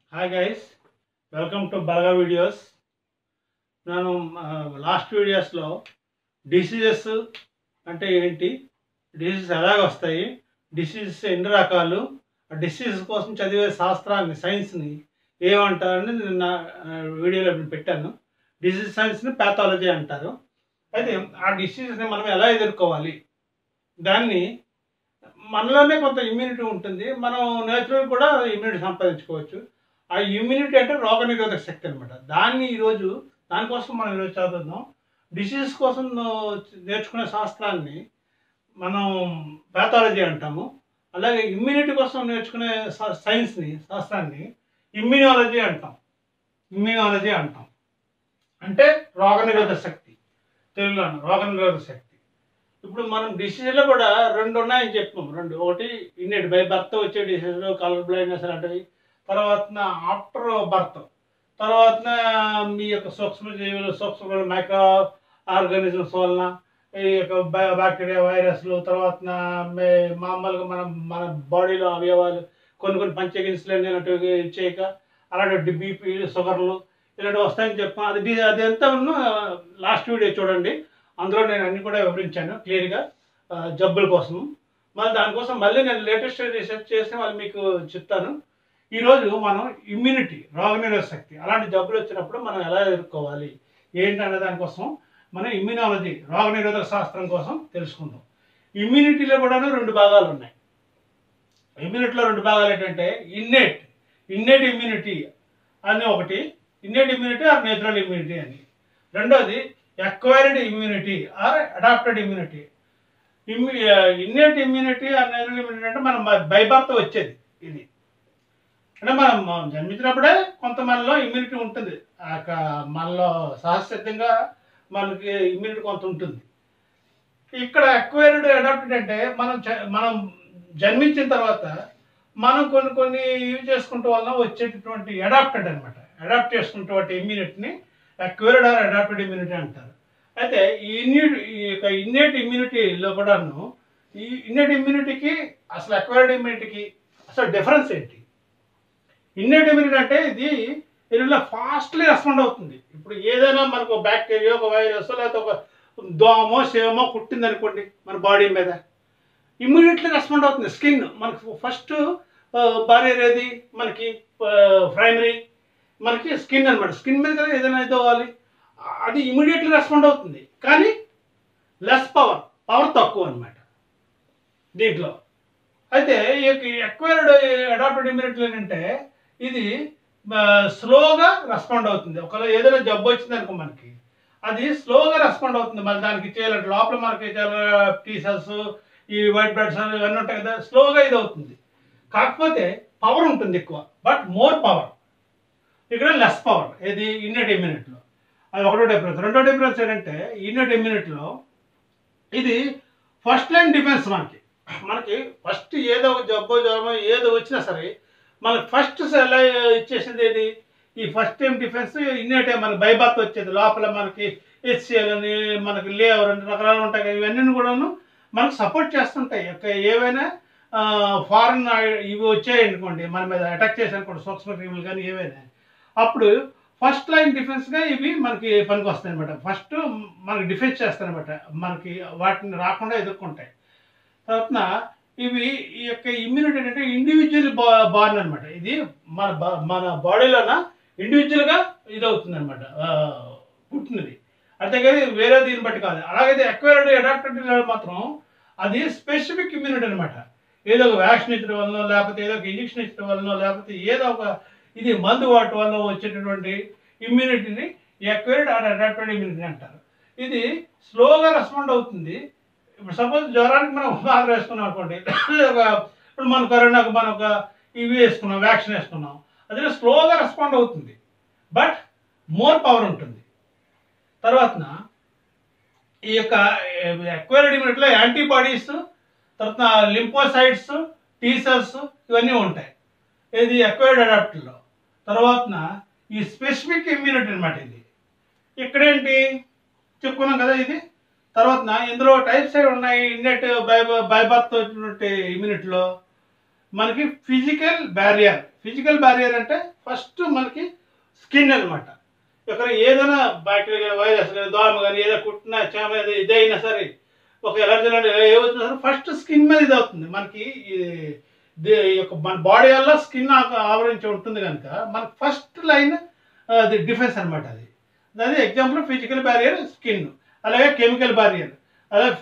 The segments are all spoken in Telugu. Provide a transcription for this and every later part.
హాయ్ గైస్ వెల్కమ్ టు బర్గా వీడియోస్ నేను లాస్ట్ వీడియోస్లో డిసీజెస్ అంటే ఏంటి డిసీజెస్ ఎలాగ వస్తాయి డిసీజెస్ ఎన్ని రకాలు ఆ డిసీజెస్ కోసం చదివే శాస్త్రాన్ని సైన్స్ని ఏమంటారని నిన్న ఆ, వీడియోలో నేను పెట్టాను డిసీజ్ సైన్స్ని ప్యాథాలజీ అంటారు అయితే ఆ డిసీజెస్ని మనం ఎలా ఎదుర్కోవాలి దాన్ని మనలోనే కొంత ఇమ్యూనిటీ ఉంటుంది మనం నేచురల్ కూడా ఇమ్యూనిటీ సంపాదించుకోవచ్చు ఆ ఇమ్యూనిటీ అంటే రోగనిరోధక శక్తి అనమాట దాన్ని ఈరోజు దానికోసం మనం ఈరోజు చదువుదాం డిసీజ్ కోసం నేర్చుకునే శాస్త్రాన్ని మనం ప్యాథాలజీ అంటాము అలాగే ఇమ్యూనిటీ కోసం నేర్చుకునే సా- సైన్స్ని శాస్త్రాన్ని ఇమ్యూనాలజీ అంటాం ఇమ్యూనాలజీ అంటాం అంటే రోగనిరోధక శక్తి తెలుగులో రోగనిరోధక శక్తి ఇప్పుడు మనం డిసీజ్లో కూడా రెండు ఉన్నాయని చెప్పాం రెండు ఒకటి ఇన్నెట్ బై బర్త్ వచ్చే డిసీజ్ కలర్ బ్లైండ్నెస్ లాంటివి తర్వాత ఆఫ్టర్ బర్త్ తర్వాత మీ యొక్క సూక్ష్మజీవులు సూక్ష్మ మైక్రో ఆర్గానిజమ్స్ వలన ఈ యొక్క బా- బ్యాక్టీరియా వైరస్లు తర్వాత మే- మామూలుగా మనం మన బాడీలో అవయవాలు కొన్ని కొన్ని పంచక ఇన్సులిన్ ఇలాంటివి చేయక అలాంటి బీపీ షుగర్లు ఇలాంటివి వస్తాయని చెప్పాం అది డి- అది ఎంత ఉన్నో లాస్ట్ వీడియో చూడండి అందులో నేను అన్ని కూడా వివరించాను క్లియర్గా ఆ, జబ్బుల కోసం మళ్ళీ దానికోసం మళ్ళీ నేను లేటెస్ట్ రీసెర్చ్ చేసి మళ్ళీ మీకు చెప్తాను ఈరోజు మనం ఇమ్యూనిటీ రోగనిరోధక శక్తి అలాంటి జబ్బులు వచ్చినప్పుడు మనం ఎలా ఎదుర్కోవాలి ఏంటనే దానికోసం మనం ఇమ్యూనాలజీ రోగనిరోధక శాస్త్రం కోసం తెలుసుకుందాం ఇమ్యూనిటీలో కూడా రెండు భాగాలు ఉన్నాయి ఇమ్యూనిటీలో రెండు భాగాలు ఏంటంటే ఇన్నేట్ ఇన్నేట్ ఇమ్యూనిటీ అని ఒకటి innate immunity or natural immunity అని రెండోది acquired immunity or adapted immunity immu innate immunity or natural immunity అంటే మనం బై బర్త్ వచ్చేది ఇది అంటే మనం జన్మించినప్పుడే కొంత మనలో ఇమ్యూనిటీ ఉంటుంది ఆ యొక్క మనలో సహజసిద్ధంగా మనకి ఇమ్యూనిటీ కొంత ఉంటుంది ఇక్కడ ఎక్వైర్డ్ అడాప్టెడ్ అంటే మనం జ- మనం జన్మించిన తర్వాత మనం కొన్ని కొన్ని యూజ్ చేసుకుంటూ వల్ల వచ్చేటటువంటి అడాప్టెడ్ అనమాట అడాప్ట్ చేసుకున్నటువంటి ఇమ్యూనిటీని ఎక్వైర్డ్ ఆర్ అడాప్టెడ్ ఇమ్యూనిటీ అంటారు అయితే ఈ ఇన్యూట్ ఈ యొక్క ఇన్నేట్ ఇమ్యూనిటీలో కూడాను ఈ ఇన్నేట్ ఇమ్యూనిటీకి అసలు ఎక్వైర్డ్ ఇమ్యూనిటీకి అసలు డిఫరెన్స్ ఏంటి ఇన్నేట్ ఇమ్యూనిటీ అంటే ఇది ఇలా ఫాస్ట్లీ రెస్పాండ్ అవుతుంది ఇప్పుడు ఏదైనా మనకు బ్యాక్టీరియా ఒక వైరస్ లేకపోతే ఒక దోమో సేమో కుట్టింది అనుకోండి మన బాడీ మీద ఇమ్మీడియట్లీ రెస్పాండ్ అవుతుంది స్కిన్ మనకు ఫస్ట్ బారియర్ ఏది మనకి ప్రైమరీ మనకి స్కిన్ అనమాట స్కిన్ మీద కదా ఏదైనా ఇది అవ్వాలి అది ఇమీడియట్లీ రెస్పాండ్ అవుతుంది కానీ లెస్ పవర్ పవర్ తక్కువ అనమాట దీంట్లో అయితే ఈ యొక్క ఎక్వైర్డ్ అడాప్టెడ్ ఇమ్యూనిటీ ఏంటంటే ఇది స్లోగా రెస్పాండ్ అవుతుంది ఒకవేళ ఏదైనా జబ్బు వచ్చింది అనుకో మనకి అది స్లోగా రెస్పాండ్ అవుతుంది మళ్ళీ దానికి చేయాలంటే లోపల మనకి చాలా టీ సెల్స్ ఈ వైట్ బ్లడ్ సెల్స్ ఇవన్నీ ఉంటాయి కదా స్లోగా ఇది అవుతుంది కాకపోతే పవర్ ఉంటుంది ఎక్కువ బట్ మోర్ పవర్ ఇక్కడ లెస్ పవర్ ఇది ఇన్నెట్ ఇమ్యూనిట్లో అది ఒకటో డిఫరెన్స్ రెండో డిఫరెన్స్ ఏంటంటే ఇన్నెట్ ఇమ్యూనిట్లో ఇది ఫస్ట్ లైన్ డిఫెన్స్ మనకి మనకి ఫస్ట్ ఏదో ఒక జబ్బో జ్వరమో ఏదో వచ్చినా సరే మనకి ఫస్ట్ ఎలా ఇచ్చేసింది ఏది ఈ first time defence innate మనకి బైబాత్ వచ్చేది లోపల మనకి హెచ్సిఎల్ అని మనకి లేవర్ అని రకరకాలు ఉంటాయి కదా ఇవన్నీ కూడాను మనకు సపోర్ట్ చేస్తుంటాయి యొక్క ఏవైనా ఫారెన్ ఇవి వచ్చాయి అనుకోండి మన మీద అటాక్ చేసి అనుకోండి సూక్ష్మ క్రిములు కానీ ఏవైనా అప్పుడు ఫస్ట్ లైన్ డిఫెన్స్గా ఇవి మనకి పనికి వస్తాయి అనమాట ఫస్ట్ మనకి డిఫెన్స్ చేస్తారనమాట మనకి వాటిని రాకుండా ఎదుర్కొంటాయి తర్వాత ఇవి ఈ యొక్క ఇమ్యూనిటీ అంటే ఇండివిజువల్ బా బార్న్ అనమాట ఇది మన బా మన బాడీలోన ఇండివిజువల్గా ఇది అవుతుంది అనమాట పుట్టినది అంతేగాని వేరే దీన్ని బట్టి కాదు అలాగైతే ఎక్వైర్డ్ అడాప్టెడ్ మాత్రం అది స్పెసిఫిక్ ఇమ్యూనిటీ అనమాట ఏదో ఒక వ్యాక్సిన్ ఇచ్చడం వలన లేకపోతే ఏదో ఒక ఇంజక్షన్ ఇచ్చడం వలన లేకపోతే ఏదో ఒక ఇది మందు వాటి వల్ల వచ్చేటటువంటి ఇమ్యూనిటీని ఎక్వైర్డ్ ఆర్ అడాప్టెడ్ ఇమ్యూనిటీ అంటారు ఇది స్లోగా రెస్పాండ్ అవుతుంది ఇప్పుడు సపోజ్ జ్వరానికి మనం మాత్రం వేసుకున్నాం అనుకోండి ఒక ఇప్పుడు మన కరోనాకు మనం ఒక ఇవి వేసుకున్నాం వ్యాక్సిన్ వేసుకున్నాం అది స్లోగా రెస్పాండ్ అవుతుంది బట్ మోర్ పవర్ ఉంటుంది తర్వాత ఈ యొక్క ఎక్వైర్డ్ ఇమ్యూనిటీలో యాంటీబాడీస్ తర్వాత లింపోసైడ్స్ టీసెల్స్ ఇవన్నీ ఉంటాయి ఇది ఎక్వైర్డ్ అడాప్ట్లో తర్వాత ఈ స్పెసిఫిక్ ఇమ్యూనిటీ అనమాట ఇది ఇక్కడేంటి చెప్పుకున్నాం కదా ఇది తర్వాత ఇందులో టైప్స్ అవి ఉన్నాయి ఇన్నెట్ బై బై బర్త్ వచ్చినటువంటి ఇమ్యూనిటీలో మనకి ఫిజికల్ బ్యారియర్ ఫిజికల్ బ్యారియర్ అంటే ఫస్ట్ మనకి స్కిన్ అన్నమాట ఇక్కడ ఏదైనా బ్యాక్టీరియా వైరస్ కానీ దోమ కానీ ఏదో కుట్టినా చేమ ఏదో ఇదైనా సరే ఒక ఎలర్జీ లాంటి ఏమవుతుందో సరే ఫస్ట్ స్కిన్ మీద ఇది అవుతుంది మనకి ఇది ది- ఈ యొక్క మన బాడీ వల్ల స్కిన్ ఆవరించి ఉంటుంది కనుక మనకి ఫస్ట్ లైన్ అది డిఫెన్స్ అనమాట అది అది ఎగ్జాంపుల్ ఫిజికల్ బ్యారియర్ స్కిన్ అలాగే కెమికల్ బ్యారియర్ అలాగే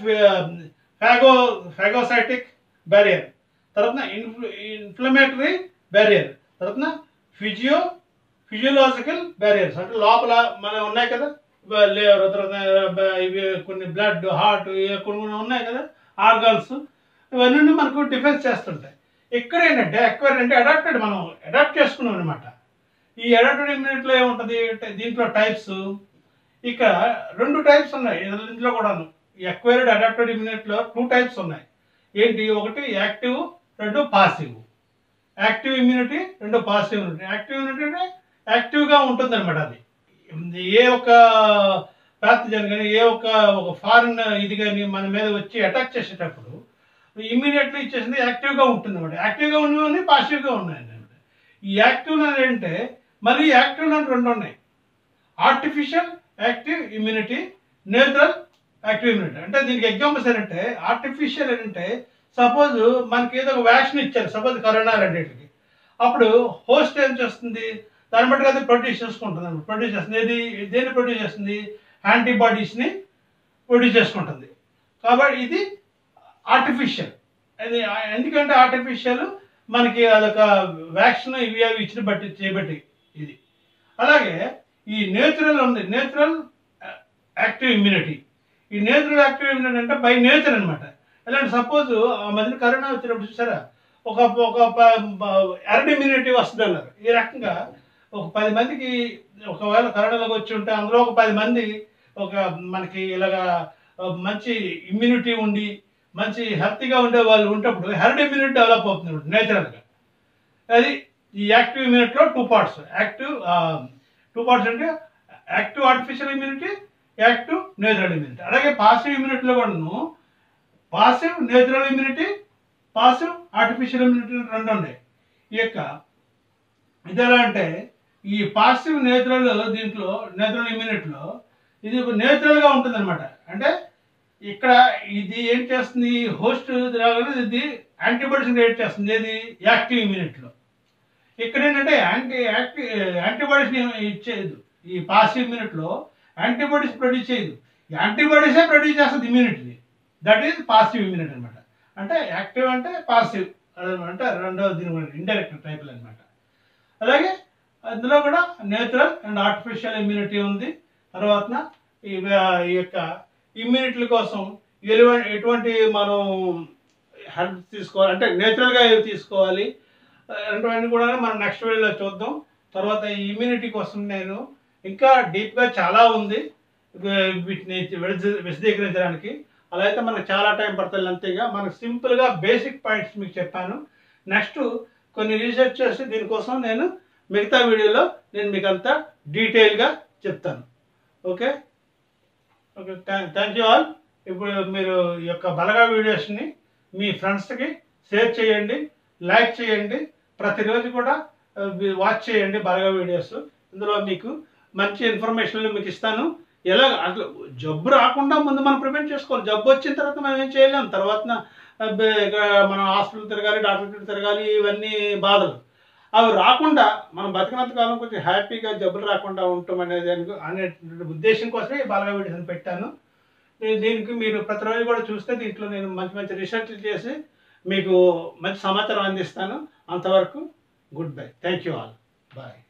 ఫ్యాగో ఫ్యాగోసైటిక్ బ్యారియర్ తర్వాత ఇన్ఫ్లు ఇన్ఫ్లమేటరీ బ్యారియర్ తర్వాత ఫిజియో ఫిజియోలాజికల్ బ్యారియర్స్ అంటే లోపల మన ఉన్నాయి కదా బ- లేవర్ తర్వాత బ- ఇవి కొన్ని బ్లడ్ హార్ట్ కొన్ని కొన్ని ఉన్నాయి కదా ఆర్గాన్స్ ఇవన్నీ మనకు డిఫెన్స్ చేస్తుంటాయి ఇక్కడ ఏంటంటే ఎక్వైర్ అంటే అడాప్టెడ్ మనం అడాప్ట్ చేసుకున్నాం అనమాట ఈ అడాప్టెడ్ ఇమ్యూనిటీలో ఏముంటుంది అంటే దీంట్లో టైప్స్ ఇక రెండు టైప్స్ ఉన్నాయి ఇందులో కూడాను ఈ ఎక్వైర్డ్ అడాప్టెడ్ ఇమ్యూనిటీలో టూ టైప్స్ ఉన్నాయి ఏంటి ఒకటి యాక్టివ్ రెండు పాసివ్ యాక్టివ్ ఇమ్యూనిటీ రెండు పాసివ్ ఇమ్యూనిటీ యాక్టివ్ ఇమ్యూనిటీ అంటే యాక్టివ్గా ఉంటుంది అనమాట అది ఏ ఒక ప్యాథజన్ కానీ ఏ ఒక ఒక ఫారిన్ ఇది కానీ మన మీద వచ్చి అటాక్ చేసేటప్పుడు ఇమ్మీడియట్లీ ఇచ్చేసింది యాక్టివ్గా ఉంటుంది అనమాట యాక్టివ్గా ఉన్నవన్నీ పాజిటివ్గా ఉన్నాయి అన్నమాట ఈ యాక్టివ్ అంటే మరి యాక్టివ్ అని రెండు ఉన్నాయి artificial active immunity neutral active immunity అంటే దీనికి ఎగ్జాంపుల్స్ ఏంటంటే ఆర్టిఫిషియల్ ఏంటంటే సపోజ్ మనకి ఏదో ఒక వ్యాక్సిన్ ఇచ్చారు సపోజ్ కరోనా రెండింటికి అప్పుడు హోస్ట్ ఏం చేస్తుంది దాన్ని బట్టి అది ప్రొడ్యూస్ చేసుకుంటుంది అనమాట ప్రొడ్యూస్ చేస్తుంది ఏది దేన్ని ప్రొడ్యూస్ చేస్తుంది యాంటీబాడీస్ని ప్రొడ్యూస్ చేసుకుంటుంది కాబట్టి ఇది ఆర్టిఫిషియల్ అది ఎందుకంటే ఆర్టిఫిషియల్ మనకి అదొక వ్యాక్సిన్ ఇవి అవి ఇచ్చిన బట్టి చేయబట్టి ఇది అలాగే ఈ నేచురల్ ఉంది నేచురల్ యాక్టివ్ ఇమ్యూనిటీ ఈ నేచురల్ యాక్టివ్ ఇమ్యూనిటీ అంటే బై నేచర్ అనమాట ఎలాంటి సపోజ్ ఆ మధ్యన కరోనా వచ్చినప్పుడు చూసారా ఒక ఒక ఎరడ్ ఇమ్యూనిటీ వస్తుంది అన్నారు ఈ రకంగా ఒక పది మందికి ఒకవేళ కరోనాలోకి వచ్చి ఉంటే అందులో ఒక పది మంది ఒక మనకి ఇలాగా ఆ, మంచి ఇమ్యూనిటీ ఉండి మంచి హెల్తీగా ఉండే వాళ్ళు ఉన్నప్పుడు హెర్డ్ ఇమ్యూనిటీ డెవలప్ అవుతుంది నేచురల్గా అది ఈ active ఇమ్యూనిటీలో two parts active two parts అంటే active artificial immunity active natural immunity అలాగే పాసివ్ ఇమ్యూనిటీలో కూడాను passive natural immunity passive artificial immunity రెండు ఉన్నాయి ఈ యొక్క ఇది ఎలా అంటే ఈ పాసివ్ నేచురల్ దీంట్లో నేచురల్ ఇమ్యూనిటీలో ఇది ఒక నేచురల్గా ఉంటుంది అనమాట అంటే ఇక్కడ ఇది ఏం చేస్తుంది హోస్ట్ ఇది యాంటీబాడీస్ క్రియేట్ చేస్తుంది ఏది యాక్టివ్ ఇమ్యూనిటీలో ఇక్కడ ఏంటంటే యాంటీ యాక్టివ్ యాంటీబాడీస్ని ఇచ్చేది ఈ పాసివ్ ఇమ్యూనిటీలో యాంటీబాడీస్ ప్రొడ్యూస్ చేయదు యాంటీబాడీసే ప్రొడ్యూస్ చేస్తుంది ఇమ్యూనిటీని దట్ ఈజ్ పాసివ్ ఇమ్యూనిటీ అనమాట అంటే యాక్టివ్ అంటే పాసివ్ అంటే రెండో దీని ఇండైరెక్ట్ టైప్లు అనమాట అలాగే అందులో కూడా నేచురల్ అండ్ ఆర్టిఫిషియల్ ఇమ్యూనిటీ ఉంది తర్వాత ఈ ఈ యొక్క ఇమ్యూనిటీల కోసం ఎలువ- ఎటువంటి మనం హెల్ప్ తీసుకోవాలి అంటే నేచురల్గా ఏవి తీసుకోవాలి అటువంటివన్నీ కూడా మనం నెక్స్ట్ వీడియోలో చూద్దాం తర్వాత ఈ ఇమ్యూనిటీ కోసం నేను ఇంకా డీప్గా చాలా ఉంది వీ- వీటిని విడద- విశదీకరించడానికి అలా అయితే మనకు చాలా టైం పడుతుంది అంతేగా మనకు సింపుల్గా బేసిక్ పాయింట్స్ మీకు చెప్పాను నెక్స్ట్ కొన్ని రీసెర్చ్ చేసి దీనికోసం నేను మిగతా వీడియోలో నేను మీకు అంతా డీటెయిల్గా చెప్తాను okay okay thank you all ఇప్పుడు మీరు ఈ యొక్క బలగా వీడియోస్ని మీ ఫ్రెండ్స్కి షేర్ చేయండి లైక్ చేయండి ప్రతిరోజు కూడా ఆ, వి- వాచ్ చేయండి బలగా వీడియోస్ ఇందులో మీకు మంచి ఇన్ఫర్మేషన్లు మీకు ఇస్తాను ఎలా అసలు జబ్బు రాకుండా ముందు మనం ప్రివెంట్ చేసుకోవాలి జబ్బు వచ్చిన తర్వాత మనం ఏం చేయలేం తర్వాత మనం హాస్పిటల్ తిరగాలి డాక్టర్ దగ్గర తిరగాలి ఇవన్నీ బాధలు అవి రాకుండా మనం బతికినంత కాలం కొంచెం హ్యాపీగా జబ్బులు రాకుండా ఉంటాం అనేది అను- అనే ఉద్దేశం కోసమే ఈ బాలగా వీడియోస్ అని పెట్టాను దీ- దీనికి మీరు ప్రతిరోజు కూడా చూస్తే దీంట్లో నేను మంచి మంచి రీసెర్చ్లు చేసి మీకు మంచి సమాచారం అందిస్తాను అంతవరకు goodbye thank you all bye